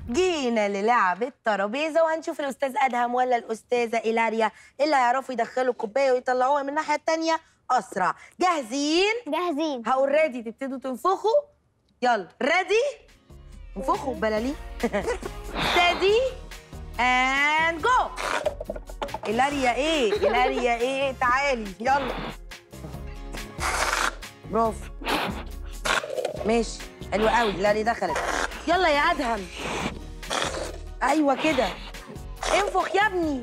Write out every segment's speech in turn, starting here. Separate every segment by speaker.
Speaker 1: جينا للعبة ترابيزة وهنشوف الأستاذ أدهم ولا الأستاذة إيلاريا اللي هيعرفوا يدخلوا الكوباية ويطلعوها من الناحية التانية أسرع جاهزين؟
Speaker 2: جاهزين
Speaker 1: هقول ريدي تبتدوا تنفخوا يلا ريدي انفخوا بلالين ستادي اند جو إيلاريا ايه إيلاريا ايه تعالي يلا برافو ماشي حلو قوي إيلاريا دخلت يلا يا أدهم ايوه كده انفخ يا ابني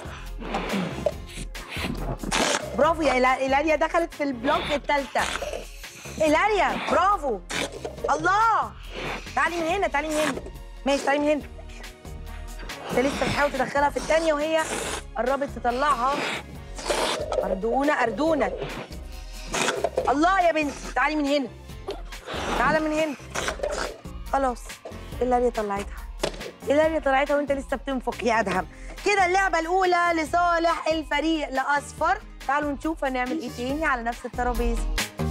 Speaker 1: برافو يا إيلا- إيلاريا دخلت في البلوك التالتة إيلاريا برافو الله تعالي من هنا تعالي من هنا ماشي تعالي من هنا انت لسه بتحاول تدخلها في التانية وهي قربت تطلعها أردونة أردونة الله يا بنتي تعالي من هنا تعالى من هنا خلاص إيلاريا طلعتها إيلاريا طلعتها وأنت لسه بتنفخ يا أدهم كده اللعبة الأولى لصالح الفريق الأصفر تعالوا نشوف هنعمل إيه تاني على نفس الترابيزة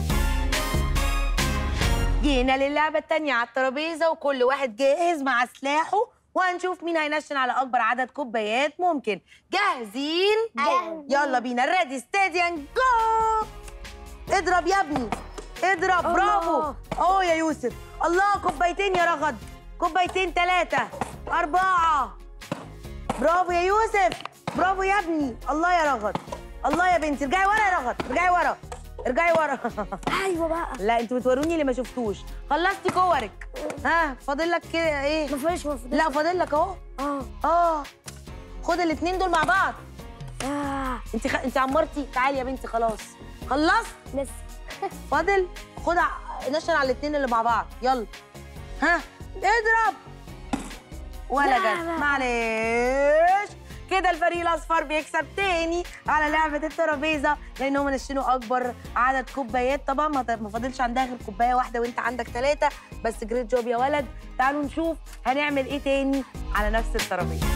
Speaker 1: جينا للعبة التانية على الترابيزة وكل واحد جاهز مع سلاحه وهنشوف مين هينشن على أكبر عدد كوبايات ممكن جاهزين؟
Speaker 2: جاهزين.
Speaker 1: يلا بينا ريدي ستيدي اند جو اضرب يا ابني اضرب برافو اهو يا يوسف الله كوبايتين يا رغد كوبايتين ثلاثة أربعة برافو يا يوسف برافو يا ابني الله يا رغد الله يا بنتي ارجعي ورا يا رغد ارجعي ورا ارجعي ورا
Speaker 2: ايوه بقى
Speaker 1: لا انتوا بتوروني اللي ما شفتوش خلصتي كورك ها فاضل لك كده ايه
Speaker 2: ما فيش ما فيش
Speaker 1: لا فاضل لك اهو
Speaker 2: اه
Speaker 1: اه خد الاثنين دول مع بعض
Speaker 2: آه.
Speaker 1: انت خ... انت عمرتي تعالي يا بنتي خلاص خلصت
Speaker 2: لسه
Speaker 1: فاضل خد ع- نشن على الاثنين اللي مع بعض يلا ها اضرب ولا
Speaker 2: لا،
Speaker 1: جت
Speaker 2: لا.
Speaker 1: معلش كده الفريق الاصفر بيكسب تاني على لعبه الترابيزه لانهم نشنوا اكبر عدد كوبايات طبعا ما ما فاضلش عندها غير كوبايه واحده وانت عندك ثلاثه بس جريت جوب يا ولد تعالوا نشوف هنعمل ايه تاني على نفس الترابيزه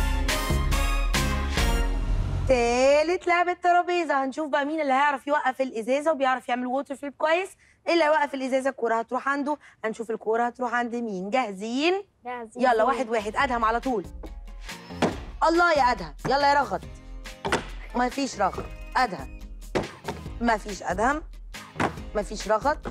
Speaker 1: تالت لعبة ترابيزة هنشوف بقى مين اللي هيعرف يوقف الإزازة وبيعرف يعمل ووتر فليب كويس اللي هيوقف الإزازة الكورة هتروح عنده هنشوف الكورة هتروح عند مين جاهزين
Speaker 2: جاهزين
Speaker 1: يلا واحد واحد أدهم على طول الله يا أدهم يلا يا رغد ما فيش رغد أدهم ما فيش أدهم ما فيش رغد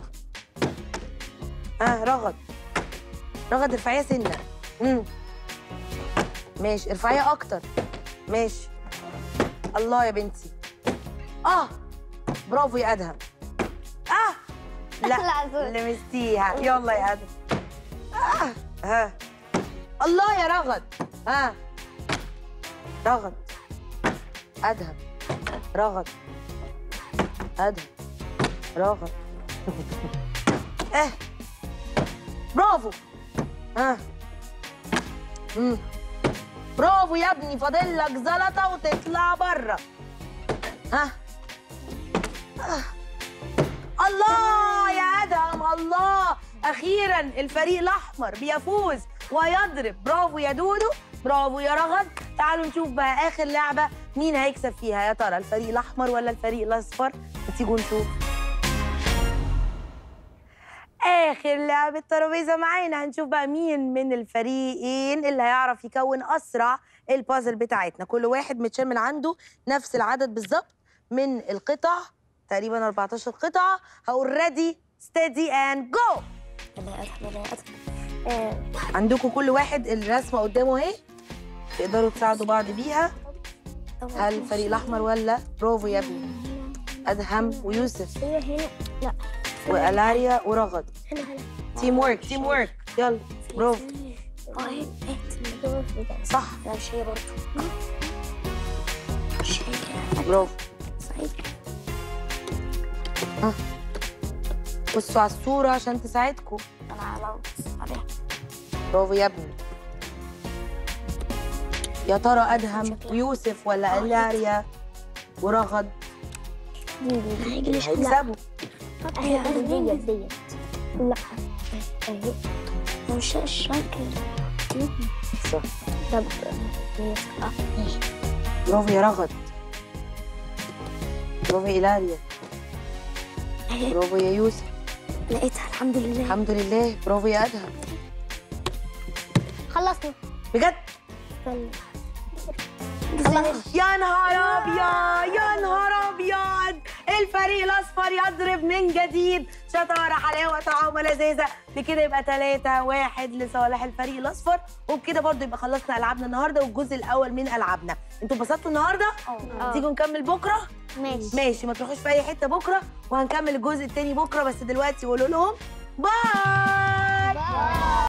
Speaker 1: اه رغد رغد ارفعيها سنة امم ماشي ارفعيها أكتر ماشي الله يا بنتي اه برافو يا ادهم اه لا
Speaker 2: العزوز.
Speaker 1: لمستيها يلا يا ادهم آه. ها الله يا رغد ها رغد ادهم رغد ادهم رغد اه برافو ها مم. برافو يا ابني فاضل لك زلطه وتطلع بره ها آه. الله يا ادهم الله اخيرا الفريق الاحمر بيفوز ويضرب برافو يا دودو برافو يا رغد تعالوا نشوف بقى اخر لعبه مين هيكسب فيها يا ترى الفريق الاحمر ولا الفريق الاصفر تيجوا نشوف اخر لعبه ترابيزه معانا هنشوف بقى مين من الفريقين اللي هيعرف يكون اسرع البازل بتاعتنا كل واحد متشمل عنده نفس العدد بالظبط من القطع تقريبا 14 قطعه هقول ريدي ستيدي اند جو
Speaker 2: يلا يا ادهم يلا يا ادهم آه،
Speaker 1: عندكم كل واحد الرسمه قدامه اهي تقدروا تساعدوا بعض بيها
Speaker 2: أول
Speaker 1: هل الفريق الاحمر ولا برافو يا ابني ادهم ويوسف
Speaker 2: هنا هنا لا
Speaker 1: والاريا ورغد
Speaker 2: هنا هنا
Speaker 1: تيم ورك تيم ورك يلا برافو
Speaker 2: اه هي هي
Speaker 1: صح
Speaker 2: لا مش هي برضه مش هي
Speaker 1: برافو
Speaker 2: صحيح
Speaker 1: بصوا على الصورة عشان تساعدكم
Speaker 2: انا على عليها
Speaker 1: برافو يا ابني يا ترى أدهم ويوسف ولا إلاريا ورغد هيكسبوا
Speaker 2: هي ديت ديت لا اهي مش الشكل
Speaker 1: صح
Speaker 2: طب ديت اه ماشي
Speaker 1: برافو يا رغد برافو يا إلاريا
Speaker 2: اهي
Speaker 1: برافو يا يوسف
Speaker 2: لقيتها الحمد لله
Speaker 1: الحمد لله برافو يا أدهم
Speaker 2: خلصنا
Speaker 1: بجد
Speaker 2: استنى
Speaker 1: يا نهار ابيض يا نهار ابيض الفريق الاصفر يضرب من جديد شطاره حلاوه طعامه لذيذه بكده يبقى 3 واحد لصالح الفريق الاصفر وبكده برضو يبقى خلصنا العابنا النهارده والجزء الاول من العابنا انتوا اتبسطتوا النهارده
Speaker 2: اه.
Speaker 1: تيجوا نكمل بكره
Speaker 2: ماشي
Speaker 1: ماشي ما تروحوش في اي حته بكره وهنكمل الجزء التاني بكره بس دلوقتي قولوا لهم باي